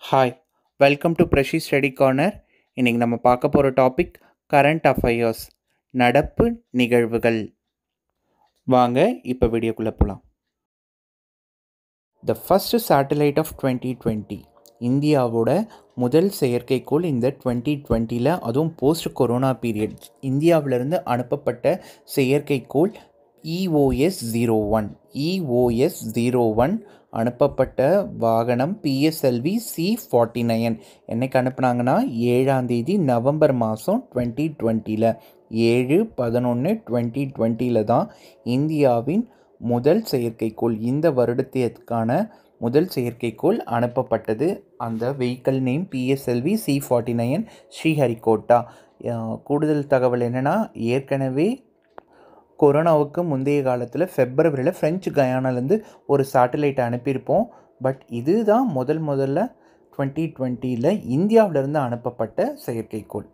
hi welcome to freshy study corner இன்றைக்கி நம்ம பார்க்க போகிற டாபிக் கரண்ட் அஃபயர்ஸ் நடப்பு நிகழ்வுகள் வாங்க இப்போ வீடியோக்குள்ளே போகலாம் the first satellite of twenty twenty இந்தியாவோட முதல் செயற்கைக்கோள் இந்த டுவெண்ட்டி டுவெண்ட்டியில் அதுவும் போஸ்ட் கொரோனா பீரியட் இந்தியாவிலிருந்து அனுப்பப்பட்ட செயற்கைக்கோள் EOS zero one EOS zero one அனுப்பப்பட்ட வாகனம் பிஎஸ்எல்வி சி ஃபார்ட்டி நைன் என்னைக்கு அனுப்புனாங்கன்னா ஏழாம் தேதி நவம்பர் மாதம் டுவெண்ட்டி டுவெண்ட்டியில் ஏழு பதினொன்று டுவெண்ட்டி டுவெண்ட்டியில் தான் இந்தியாவின் முதல் செயற்கைக்கோள் இந்த வருடத்திற்கான முதல் செயற்கைக்கோள் அனுப்பப்பட்டது அந்த vehicle name PSLV C forty nine Sriharikota uh கூடுதல் தகவல் என்னென்னா ஏற்கனவே கொரோனாவுக்கு முந்தைய காலத்தில் ஃபெப்ரவரியில் ஃப்ரெஞ்சு கயானாலேருந்து ஒரு சேட்டலைட் அனுப்பியிருப்போம் பட் இதுதான் முதல் முதல்ல டுவெண்ட்டி டுவெண்ட்டியில் இந்தியாவிலிருந்து அனுப்பப்பட்ட செயற்கைக்கோள்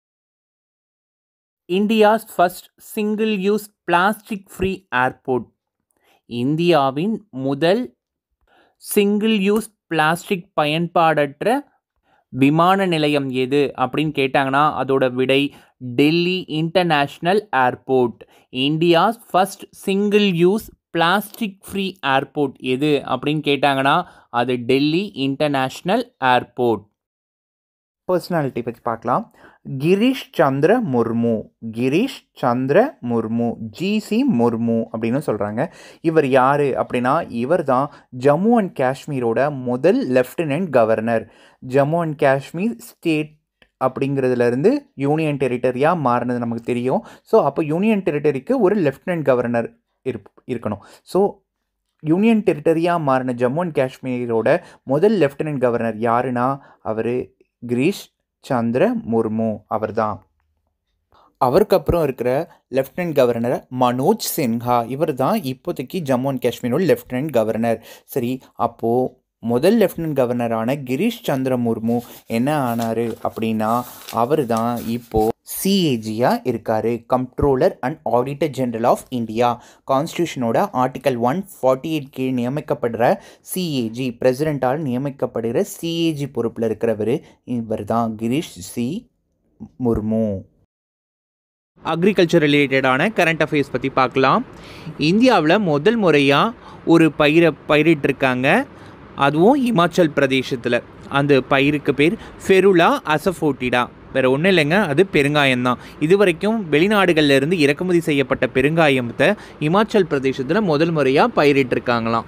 India's first single use plastic free airport இந்தியாவின் முதல் சிங்கிள் யூஸ் பிளாஸ்டிக் பயன்பாடற்ற விமான நிலையம் எது அப்படின்னு கேட்டாங்கன்னா அதோட விடை Delhi international airport India's first single use plastic free airport எது அப்படின்னு கேட்டாங்கன்னா அது டெல்லி இன்டர்நேஷ்னல் ஏர்போர்ட் பர்சனாலிட்டி பற்றி பார்க்கலாம் கிரீஷ் சந்திர முர்மு கிரீஷ் சந்திர முர்மு ஜிசி முர்மு அப்படின்னு சொல்கிறாங்க இவர் யார் அப்படின்னா இவர் தான் ஜம்மு அண்ட் காஷ்மீரோட முதல் lieutenant governor Jammu and Kashmir state அப்படிங்கிறதுலேருந்து யூனியன் டெரிட்டரியாக மாறினது நமக்கு தெரியும் ஸோ அப்போ யூனியன் டெரிட்டரிக்கு ஒரு லெஃப்டினன்ட் கவர்னர் இருப் இருக்கணும் ஸோ யூனியன் டெரிட்டரியாக மாறின ஜம்மு அண்ட் காஷ்மீரோட முதல் லெஃப்டினன்ட் கவர்னர் யாருன்னா அவர் கிரீஷ் சந்திர முர்மு அவர் தான் அவருக்கு அப்புறம் இருக்கிற லெஃப்டினன்ட் கவர்னர் மனோஜ் சின்ஹா இவர் தான் இப்போதைக்கு ஜம்மு அண்ட் காஷ்மீரோட லெஃப்டினன்ட் கவர்னர் சரி அப்போது முதல் லெஃப்டினன்ட் கவர்னரான கிரீஷ் சந்திர முர்மு என்ன ஆனார் அப்படின்னா அவர் தான் இப்போது சிஏஜியாக இருக்கார் comptroller and auditor general of India கான்ஸ்டியூஷனோட ஆர்டிக்கல் ஒன் ஃபார்ட்டி எயிட் கீழ் நியமிக்கப்படுற சிஏஜி பிரசிடெண்ட்டால் நியமிக்கப்படுகிற சிஏஜி பொறுப்பில் இருக்கிறவர் இவர் தான் கிரீஷ் சி முர்மு அக்ரிகல்ச்சர் ரிலேட்டடான கரண்ட் அஃபேர்ஸ் பற்றி பார்க்கலாம் இந்தியாவில் முதல் முறையாக ஒரு பயிரை பயிரிட்டிருக்காங்க அதுவும் இமாச்சல் பிரதேசத்தில் அந்த பயிருக்கு பேர் ஃபெருலா அசஃபோட்டிடா வேறு ஒன்றும் இல்லைங்க அது பெருங்காயம் தான் இது வரைக்கும் வெளிநாடுகளில் இருந்து இறக்குமதி செய்யப்பட்ட பெருங்காயத்தை இமாச்சல் பிரதேசத்தில் முதல் முறையாக பயிரிட்டிருக்காங்களாம்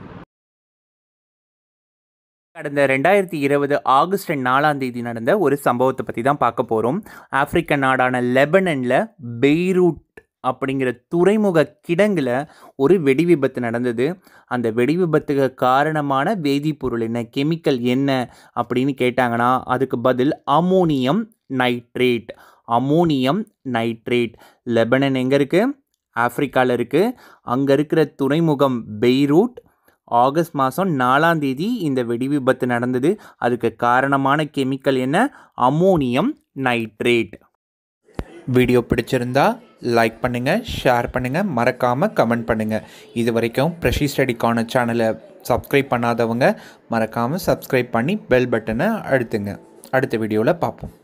கடந்த ரெண்டாயிரத்தி இருபது ஆகஸ்ட் நாலாம் தேதி நடந்த ஒரு சம்பவத்தை பற்றி தான் பார்க்க போகிறோம் ஆப்பிரிக்க நாடான லெபனனில் பெய்ரூட் அப்படிங்கிற துறைமுக கிடங்கில் ஒரு வெடி விபத்து நடந்தது அந்த வெடி விபத்துக்கு காரணமான வேதிப்பொருள் என்ன கெமிக்கல் என்ன அப்படின்னு கேட்டாங்கன்னா அதுக்கு பதில் ammonium nitrate ammonium nitrate Lebanon எங்கே இருக்குது ஆப்ரிக்காவில் இருக்குது அங்கே இருக்கிற துறைமுகம் பெய்ரூட் ஆகஸ்ட் மாதம் நாலாம் தேதி இந்த வெடி விபத்து நடந்தது அதுக்கு காரணமான கெமிக்கல் என்ன அமோனியம் நைட்ரேட் வீடியோ பிடிச்சிருந்தா லைக் பண்ணுங்கள் ஷேர் பண்ணுங்கள் மறக்காமல் கமெண்ட் பண்ணுங்கள் இது வரைக்கும் ப்ரெஷி ஸ்டடிக்கான சேனலை சப்ஸ்கிரைப் பண்ணாதவங்க மறக்காமல் சப்ஸ்கிரைப் பண்ணி பெல் பட்டனை அழுத்துங்க அடுத்த வீடியோவில் பார்ப்போம்